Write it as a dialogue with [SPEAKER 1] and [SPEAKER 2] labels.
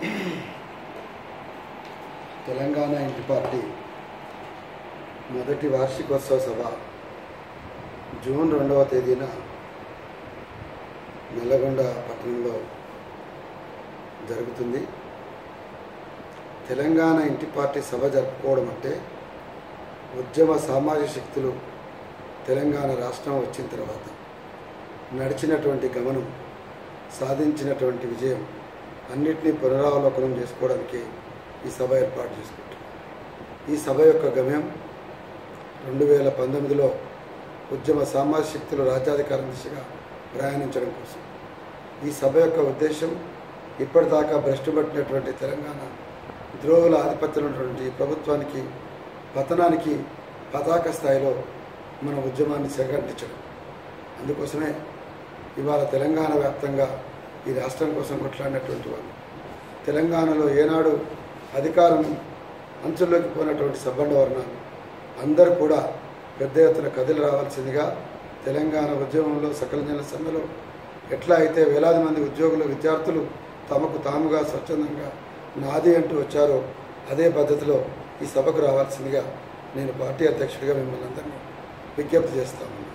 [SPEAKER 1] తెలంగాణ ఇంటి పార్టీ మొదటి వార్షికోత్సవ సభ జూన్ రెండవ తేదీన నల్లగొండ పట్టణంలో జరుగుతుంది తెలంగాణ ఇంటి పార్టీ సభ జరుపుకోవడం అంటే ఉద్యమ సామాజిక శక్తులు తెలంగాణ రాష్ట్రం వచ్చిన తర్వాత నడిచినటువంటి గమనం సాధించినటువంటి విజయం అన్నిటినీ పునరావలోకనం చేసుకోవడానికి ఈ సభ ఏర్పాటు చేసుకుంటాం ఈ సభ యొక్క గమ్యం రెండు వేల పంతొమ్మిదిలో ఉద్యమ సామాజిక శక్తులు రాజ్యాధికారం దిశగా ప్రయాణించడం కోసం ఈ సభ యొక్క ఉద్దేశం ఇప్పటిదాకా భ్రష్టుపట్టినటువంటి తెలంగాణ ద్రోహుల ఆధిపత్యం ఉన్నటువంటి ఈ ప్రభుత్వానికి పతనానికి పతాక స్థాయిలో మన ఉద్యమాన్ని సంఘటించడం అందుకోసమే ఇవాళ తెలంగాణ వ్యాప్తంగా ఈ రాష్ట్రం కోసం కొట్లాడినటువంటి వాళ్ళు తెలంగాణలో ఏనాడు అధికారం అంచుల్లోకి పోయినటువంటి సబ్బండ వర్ణాలు అందరూ కూడా పెద్ద ఎత్తున కదిలి రావాల్సిందిగా తెలంగాణ ఉద్యమంలో సకల జన సమ్మెలో ఎట్లా అయితే వేలాది మంది ఉద్యోగులు విద్యార్థులు తమకు తాముగా స్వచ్ఛందంగా నాది అంటూ వచ్చారో అదే పద్ధతిలో ఈ సభకు రావాల్సిందిగా నేను పార్టీ అధ్యక్షుడిగా మిమ్మల్ని అందరినీ విజ్ఞప్తి చేస్తాను